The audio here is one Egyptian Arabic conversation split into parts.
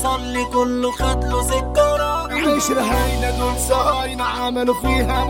تصلي كله خد له سكرة عشر هاينة دول صهاينة عملوا فيها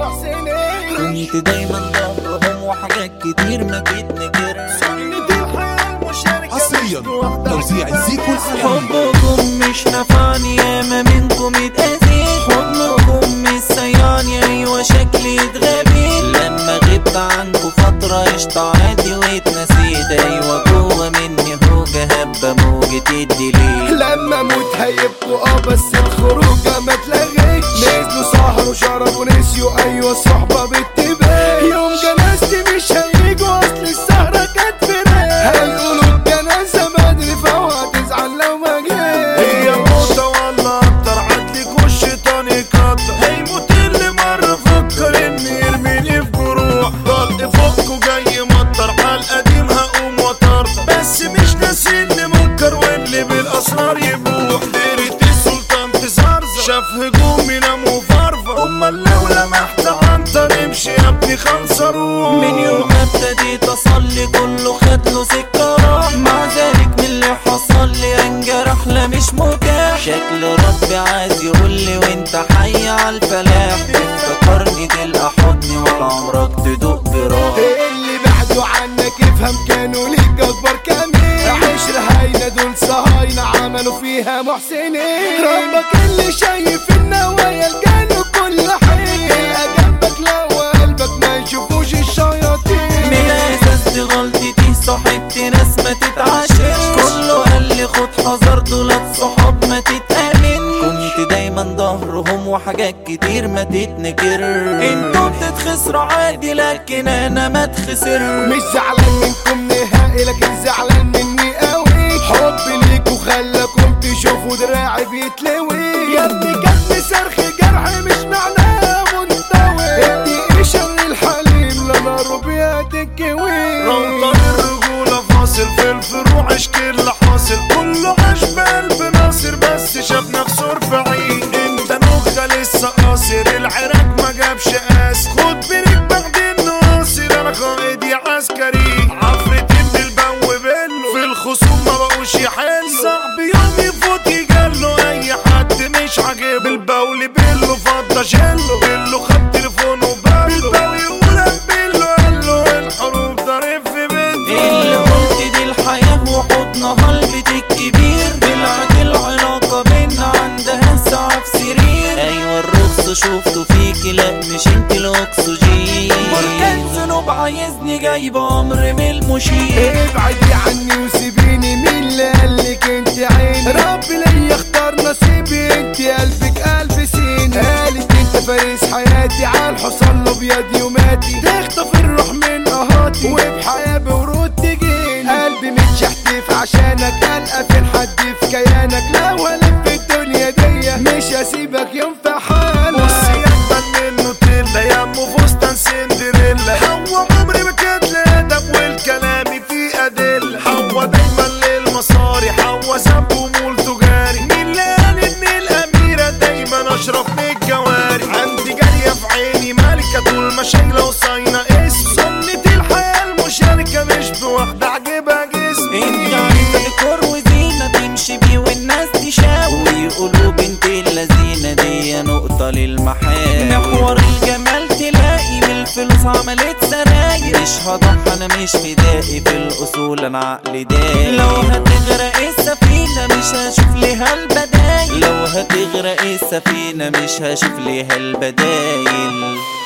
محسنين كنت دايما ظهرهم وحاجات كتير ما بتنكر سنة الحياة المشاركة حصريا توزيع الزيكو العالمي حبكم مش نفعني ياما منكم اتأذيت حضنكم مش سياني ايوه شكلي اتغبيت لما غبت عنكم فترة قشطة عادي واتنسيت ايوه جوه مني هوجة هبة موجة الدليل لما اموت هيبقوا اه بس الخروجه ما اتلغيتش نزلوا سهروا شربوا نسيوا ايوه الصحبه بتبان يوم جنازتي مش هيجوا اصل السهره كانت فراق هيقولوا الجنازه بدري فهو هتزعل لو ما جاش هي موتة ولا اكتر عدلك والشيطان يكتر هيموت اللي مرة فكر اني يرميني في جروح ضل فكه جاي مطر على القديم هقوم وطرطر بس مش ناسي اللي منكر واللي بالاسرار يبوح ديرة السلطان تزرزر شاف هجومي نام وفرفر امال لو لمحت عنتر امشي يا ابني خنصروح من يوم ما ابتديت اصلي كله خد له سكرة مع ذلك من اللي حصل لي انجرح لا مش متاح شكل ربي عايز يقول لي وانت حي على الفلاح تفتكرني تلقى حضني ولا عمرك تدوق براح اللي بعدوا عنك افهم كانوا ليك اكبر كمين عشر هاينة دول صهاينة عملوا فيها محسنين ربك اللي شايف النوايا الجانب كل حين يبقى جنبك لو قلبك ما يشوفوش الشياطين من اساس دي غلطتي صاحبت ناس ما تتعاشرش كله قال لي خد حذر دولت صحاب ما تتامن كنت دايما ظهرهم وحاجات كتير ما تتنكر انتوا بتتخسروا عادي لكن انا ما اتخسر مش زعلان منكم نهائي لكن زعلان مني قوي حبي ليكوا خلاكم تشوفوا دراعي بيتلوي يا ابني كتب صرخ جرح مش معناه منطوي ادي شر الحليم لا نار بيها تكوي روضة الرجولة فاصل في الفروع اشكي اللي حاصل كله عاش بقلب ناصر بس شاف نفسه رفعين انت نخة لسه قاصر العراق ما جابش قاس خد بريك بعد الناصر انا قائدي عسكري عفرتين بالبو بلو في الخصوم ما بقوش يحلوا صاحبي يوم يفوت يجله اي حد مش عاجب البول بيلو فضة شيلو بيلو خد تليفونه بابلو بالبو يقول بيلو قال له الحروب ضارب في بنته اللي قلت دي الحياة وحضنها البيت الكبير طلعت العلاقة بينا عندها ساعة في سرير أيوة الرخص شفته فيكي لا مش انت الأكسجين مركز ذنوب عايزني جايب أمر من المشير ابعدي عني وسيبيني مين اللي قالك انت عيني ربي ليا اختار نصيبي انت قلبك قلب سين قالت انت فارس حياتي على الحصان الابيض يوماتي تخطف الروح من قهاتي وبحياة بورود تجيني قلبي متشحتف عشانك القى فين حد في كيانك لو هلف الدنيا دي مش هسيبك يوم في حالك والسياق منه تلا يا ام فستان سندريلا حوا عمري ما كانت لا ادب والكلام فيه ادله حوا دايما للمصاري حوا ذنب ومول تجاري مين اللي قال ان الاميره دايما اشرف من الجواري عندي جاريه في عيني مالكه طول ما شايله وصاينه اسم سنه الحياه المشاركه مش بواحده عجبها انت جسمي عايزة ديكور وزينة تمشي بيه والناس تشاور ويقولوا بنت اللذينة دي نقطة للمحاور محور الجمال تلاقي من الفلوس عملت سراير مش هضحى انا مش فدائي في الاصول انا عقلي دايق لو هتغرق السفينة مش هشوف ليها البدايل لو هتغرق السفينة مش هشوف ليها البدايل